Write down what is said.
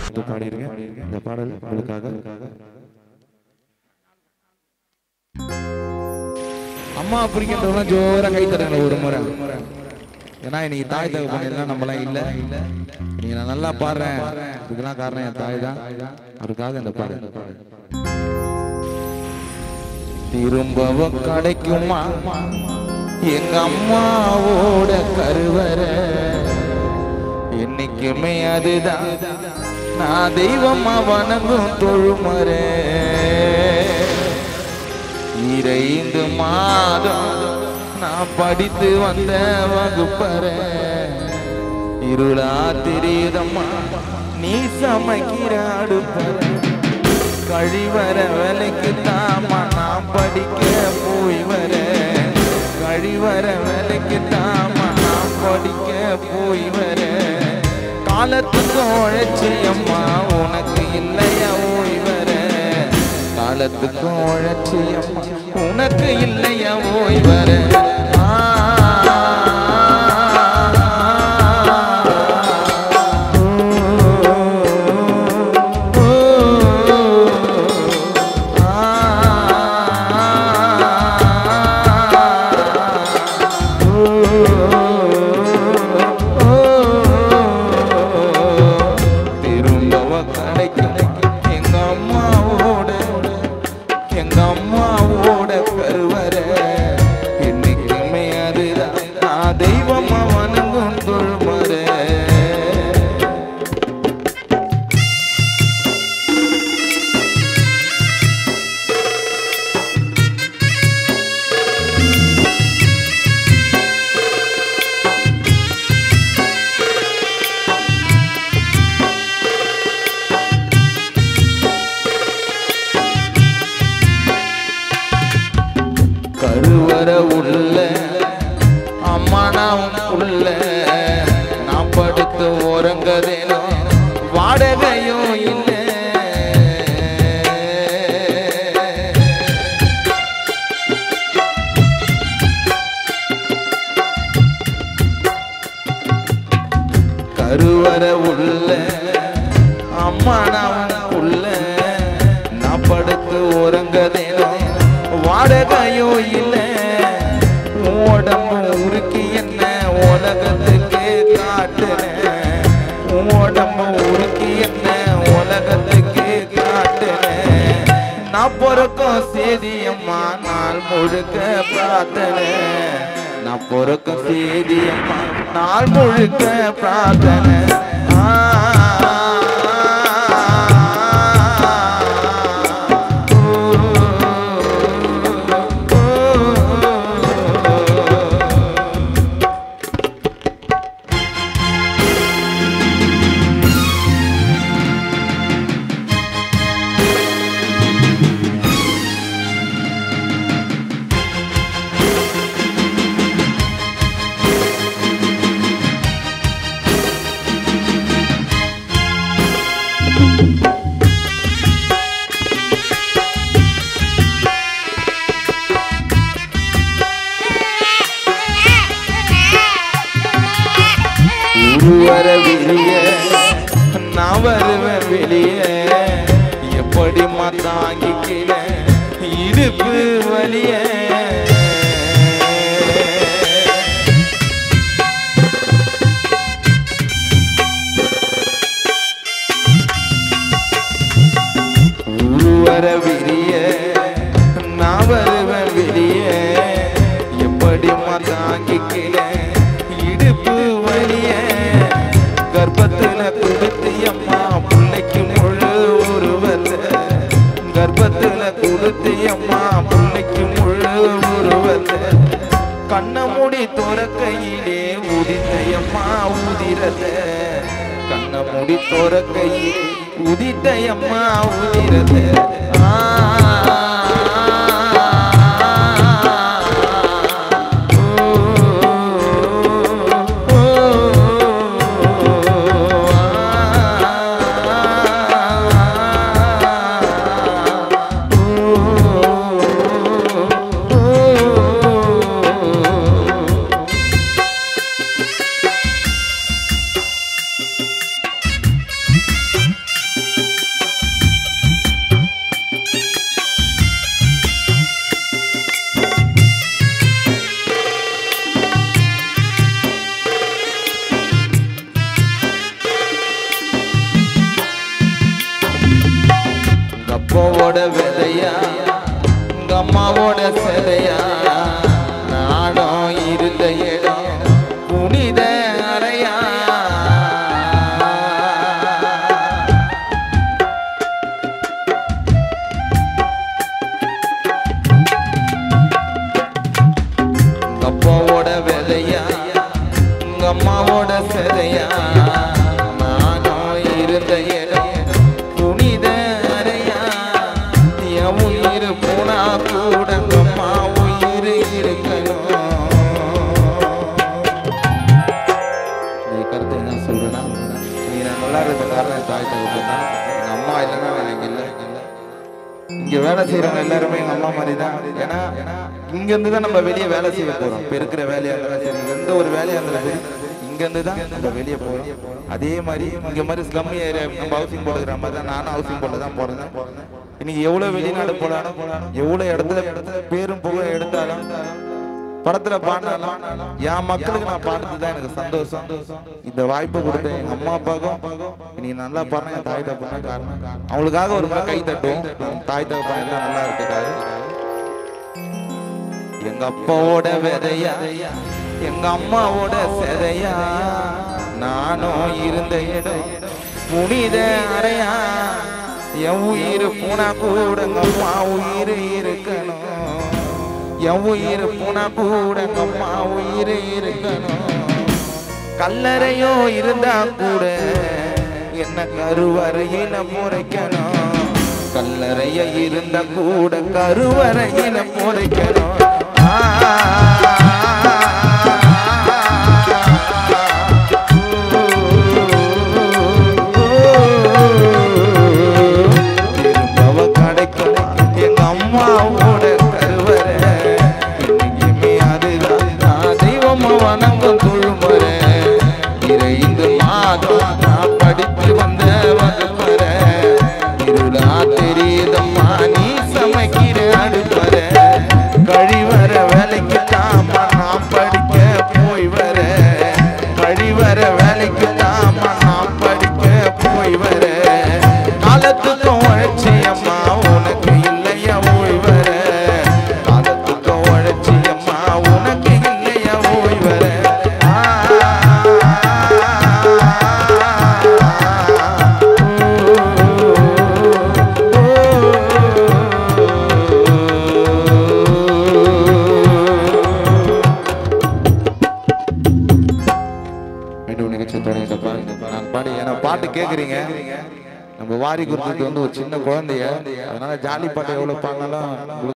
கொடுத்து பாடியிருக்கேன் இந்த பாடல் உங்களுக்காக அம்மா பிடிக்கின்றவங்க ஜோரா கை தருங்க ஒரு முறை ஏன்னா இன்னைக்கு தாய் தகப்பன் எல்லாம் நம்மளாம் இல்ல நீங்க நான் நல்லா பாடுறேன் இதுக்கெல்லாம் காரணம் என் தாய் தான் அதுக்காக இந்த பாடல் திரும்பவும் கிடைக்குமா எங்க அம்மாவோட கருவறை என்னைக்குமே அதுதான் நான் தெய்வமா வணங்கும் தொழுமரே இறைந்து மாதம் நான் படித்து வந்த வகுப்பற இருளா தெரியுதம்மா நீ சமைக்கிற அடுப்பற கழிவற வேலைக்கு தாமா நான் படிக்க போய் வர கழிவற வேலைக்கு தாமா நான் படிக்க போய் வர காலத்துக்கு உழைச்சி அம்மா உனக்கு இல்லையா ஓய் வர காலத்துக்கு உழைச்சி அம்மா உனக்கு இல்லையா ஓய் வர திரும்பவ கிடைக்கும் எங்க அம்மாவோட எங்க அம்மாவோட கருவற என்னைக்குமே அதுதான் நான் தெய்வமா வணங்கும் தொழுமற கருவற உள்ள அம்மா நான் உள்ள நான் படுத்து உறங்கதேனோ வாடகையும் இல்லை கருவற உள்ள அம்மா நான் உள்ள நான் படுத்து உறங்கதேனோ வாடகையோ இல்ல உன் உடம்பு உருக்கி என்ன உலகத்துக்கு காட்டுனேன் உன் உடம்பு உருக்கி என்ன உலகத்துக்கு காட்டுனேன் நான் பிறக்கும் சேதியம்மா நாள் முழுக்க பிரார்த்தனை நான் பிறக்கும் சேதியம்மா நாள் முழுக்க பிரார்த்தனை உருவர வெளிய நான் வருவேன் வெளிய எப்படி தாங்கிக்கல இடுப்பு வலிய உருவர விரிய நான் வருவேன் வெளிய எப்படி தாங்கிக்கல இடுப்பு வலிய கர்ப்பத்துல கொடுத்து அம்மா பிள்ளைக்கு முழு உருவத்தை கர்ப்பத்துல கொடுத்து அம்மா பிள்ளைக்கு முழு உருவத்தை கண்ண மூடி துறக்கையிலே உதித்தையம்மா உதிரத கண்ண மூடி துறக்கையிலே உதித்தையம்மா உதிரத அப்பாவோட விதையா உங்க அம்மாவோட சிலையா நானும் இருந்த இடம் புனித அறையா உங்க அப்பாவோட விதையா உங்க அம்மாவோட சிலையா நானும் இருந்த இடம் புனித அறையா என் உயிர் போனா கூட உங்க அம்மா உயிர் இருக்கணும் நீ கருத்து என்ன சொல்றேன்னா நீ நான் நல்லா இருக்க காரணம் தாய் தகவல் தான் எங்க அம்மா இல்லைன்னா நான் இங்க இல்லை இங்க வேலை செய்யறவங்க எல்லாருமே எங்க அம்மா மாதிரி தான் ஏன்னா இங்க இருந்து தான் நம்ம வெளியே வேலை செய்ய போறோம் இப்ப இருக்கிற வேலையா இருந்தாலும் சரி எந்த ஒரு வேலையா இருந்தாலும் சரி இங்க இருந்து தான் நம்ம வெளியே போறோம் அதே மாதிரி இங்க மாதிரி ஸ்லம் ஏரியா நம்ம ஹவுசிங் போடுற மாதிரி தான் நானும் ஹவுசிங் போட்டு தான் போறேன் இன்னைக்கு எவ்வளவு வெளிநாடு போனாலும் எவ்வளவு இடத்துல பேரும் புகழும் எடுத்தாலும் படத்துல பாடினாலும் என் மக்களுக்கு நான் பாடுறது தான் எனக்கு சந்தோஷம் இந்த வாய்ப்பு கொடுத்த எங்க அம்மா அப்பாவுக்கும் நீ நல்லா பாருங்க என் தாய் தகப்பன காரணம் அவங்களுக்காக ஒரு முறை கை தட்டுவோம் தாய் தகப்பன் எல்லாம் நல்லா இருக்குக்காக எங்க அப்பாவோட விதையா எங்க அம்மாவோட செதையா நானும் இருந்த இடம் புனித அறையா என் உயிர் போனா கூட எங்க அம்மா உயிர் இருக்கணும் என் உயிர் போனா கூட எங்க அம்மா உயிர் இருக்கணும் கல்லறையோ இருந்தா கூட என்ன கருவறையில முறைக்கணும் கல்லறைய இருந்த கூட கருவறையில முறைக்கணும் திரும்பவ கிடைக்கணும் எங்க அம்மாவோட கருவறை இன்னைக்குமே அதுதான் நான் தெய்வமா வணங்கும் தொழுமுறை இறைந்து மாதம் நான் படித்து வந்த வகுப்பற இருளா தெரியுதம்மா நீ சமைக்கிற அடுப்பற கழிவற வேலைக்கு தாமா நான் படிக்க போய் வர கழிவற வேலைக்கு தாமா நான் படிக்க போய் வர காலத்துக்கும் உழைச்சி அம்மா உனக்கு இல்லையா ஓய்வர காலத்துக்கும் உழைச்சி அம்மா உனக்கு இல்லையா ஓய்வர மீண்டும் நிகழ்ச்சி தொடங்கிட்டப்பா நான் பாடி ஏன்னா பாட்டு கேட்குறீங்க நம்ம வாரி கொடுத்துட்டு வந்து ஒரு சின்ன குழந்தைய அதனால ஜாலி பாட்டு எவ்வளோ பாடினாலும்